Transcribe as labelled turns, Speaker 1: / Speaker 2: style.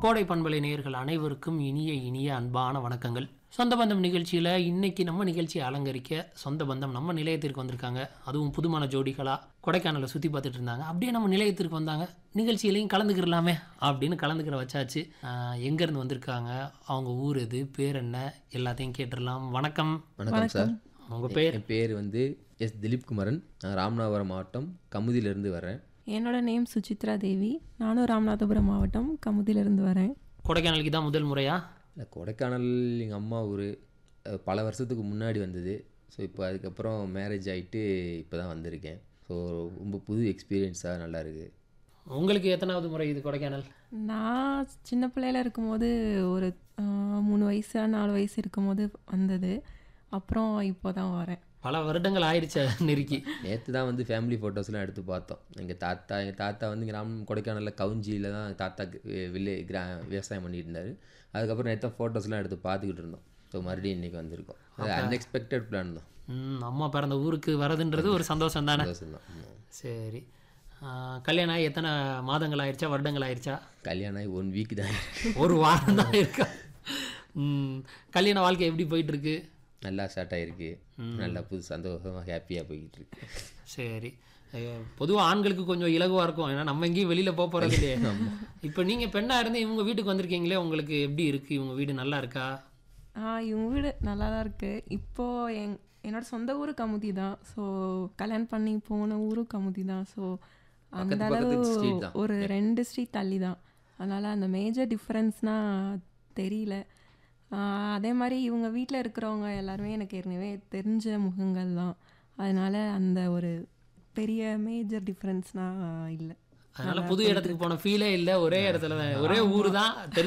Speaker 1: கோடை பண்பலை நேயர்கள் அனைவருக்கும் இனிய இனிய அன்பான வணக்கங்கள் சொந்த பந்தம் நிகழ்ச்சியில் இன்னைக்கு நம்ம நிகழ்ச்சியை அலங்கரிக்க சொந்த பந்தம் நம்ம நிலையத்திற்கு வந்திருக்காங்க அதுவும் புதுமான ஜோடிகளா கொடைக்கானலை சுற்றி பார்த்துட்டு இருந்தாங்க அப்படியே நம்ம நிலையத்திற்கு வந்தாங்க நிகழ்ச்சியிலையும் கலந்துக்கிறலாமே அப்படின்னு கலந்துக்கிற வச்சாச்சு ஆஹ் எங்கேருந்து வந்திருக்காங்க அவங்க ஊர் எது பேர் என்ன எல்லாத்தையும் கேட்டுடலாம் வணக்கம்
Speaker 2: வணக்கம் சார்
Speaker 1: உங்கள் பேர்
Speaker 2: என் பேர் வந்து எஸ் திலீப் குமரன் நான் ராமநாதபுரம் மாவட்டம் கமுதியிலிருந்து வரேன்
Speaker 3: என்னோட நேம் சுசித்ரா தேவி நானும் ராமநாதபுரம் மாவட்டம் கமுதியிலிருந்து வரேன்
Speaker 1: கொடைக்கானலுக்கு தான் முதல் முறையா
Speaker 2: இல்லை கொடைக்கானல் எங்கள் அம்மா ஊர் அஹ், பல வருஷத்துக்கு முன்னாடி வந்தது ஸோ இப்போ அதுக்கப்புறம் மேரேஜ் ஆகிட்டு இப்போ தான் வந்திருக்கேன் ஸோ ரொம்ப புது எக்ஸ்பீரியன்ஸாக நல்லா இருக்கு
Speaker 1: உங்களுக்கு எத்தனாவது முறை இது கொடைக்கானல்
Speaker 3: நான் சின்ன பிள்ளையில இருக்கும்போது ஒரு ஆஹ், மூணு வயசு நாலு வயசு இருக்கும்போது வந்தது அப்புறம் இப்போ தான் வரேன்
Speaker 1: பல வருடங்கள் ஆயிடுச்சு நெருக்கி
Speaker 2: நேற்று தான் வந்து ஃபேமிலி ஃபோட்டோஸ்லாம் எடுத்து பார்த்தோம் எங்கள் தாத்தா எங்கள் தாத்தா வந்து இங்கே ராம் கொடைக்கானலில் கவுஞ்சியில் தான் தாத்தாக்கு வில்லே கிரா விவசாயம் பண்ணிட்டு இருந்தார் அதுக்கப்புறம் நேற்று ஃபோட்டோஸ்லாம் எடுத்து பார்த்துக்கிட்டு இருந்தோம் ஸோ மறுபடியும் இன்றைக்கி வந்திருக்கோம் அது அன்எக்ஸ்பெக்டட் பிளான் தான்
Speaker 1: ம், அம்மா பிறந்த ஊருக்கு வரதுன்றது ஒரு சந்தோஷம் தானே
Speaker 2: சந்தோஷம் தான் ஆமாம்.
Speaker 1: சரி ஆ, கல்யாணம் ஆகி எத்தனை மாதங்கள் ஆயிடுச்சா வருடங்கள் ஆயிடுச்சா
Speaker 2: கல்யாணம் ஆகி ஒன் வீக் தான் இருக்கு.
Speaker 1: ஒரு வாரம் தான் இருக்கா ம், கல்யாண வாழ்க்கை எப்படி போயிட்டு இருக்கு
Speaker 2: நல்லா ஸ்டார்ட் ஆகிருக்கு நல்லா புது சந்தோஷமாக ஹாப்பியாக போய்கிட்டு இருக்கு
Speaker 1: சரி பொதுவாக ஆண்களுக்கு கொஞ்சம் இலகுவாக இருக்கும் ஏன்னா நம்ம எங்கேயும் வெளியில் போக போகிறது இல்லையே இப்போ நீங்கள் பெண்ணாக இருந்து இவங்க வீட்டுக்கு வந்திருக்கீங்களே உங்களுக்கு எப்படி இருக்குது இவங்க வீடு நல்லா இருக்கா
Speaker 3: ஆ இவங்க வீடு நல்லா தான் இருக்குது இப்போது எங் என்னோட சொந்த ஊர் கமுதி தான் ஸோ கல்யாணம் பண்ணி போன ஊரும் கமுதி தான் ஸோ அந்த
Speaker 2: பக்கத்து
Speaker 3: அளவு
Speaker 2: பக்கத்து street தான்.
Speaker 3: ஒரு ரெண்டு ஸ்ட்ரீட் தள்ளி தான் அதனால் அந்த மேஜர் டிஃப்ரென்ஸ்னால் தெரியல ஆ, அதே மாதிரி இவங்க வீட்டில் இருக்கிறவங்க எல்லாருமே எனக்கு ஏற்கனவே தெரிஞ்ச முகங்கள் தான் அதனால் அந்த ஒரு பெரிய மேஜர் டிஃப்ரென்ஸ்னால் இல்லை
Speaker 1: அதனால புது இடத்துக்கு போன ஃபீலே இல்லை ஒரே இடத்துல தான் ஒரே ஊர் தான்